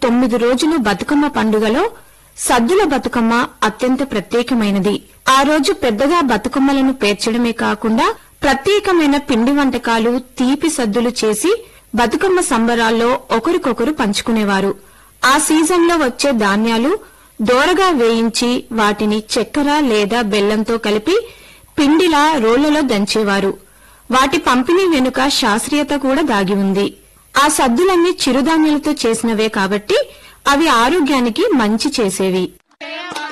తొమ్మిది రోజులు బతుకమ్మ పండుగలో సద్దుల బతుకమ్మ అత్యంత ప్రత్యేకమైనది ఆ రోజు పెద్దగా బతుకమ్మలను పేర్చడమే కాకుండా ప్రత్యేకమైన పిండి వంటకాలు తీపి సద్దులు చేసి బతుకమ్మ సంబరాల్లో ఒకరికొకరు పంచుకునేవారు ఆ సీజన్లో వచ్చే ధాన్యాలు దోరగా వేయించి వాటిని చక్కెర లేదా బెల్లంతో కలిపి పిండిలా రోళ్లలో దంచేవారు వాటి పంపిణీ వెనుక శాస్త్రీయత కూడా దాగి ఉంది ఆ సద్దులన్నీ చిరుధాన్యాలతో చేసినవే కాబట్టి అవి ఆరోగ్యానికి మంచి చేసేవి దేవా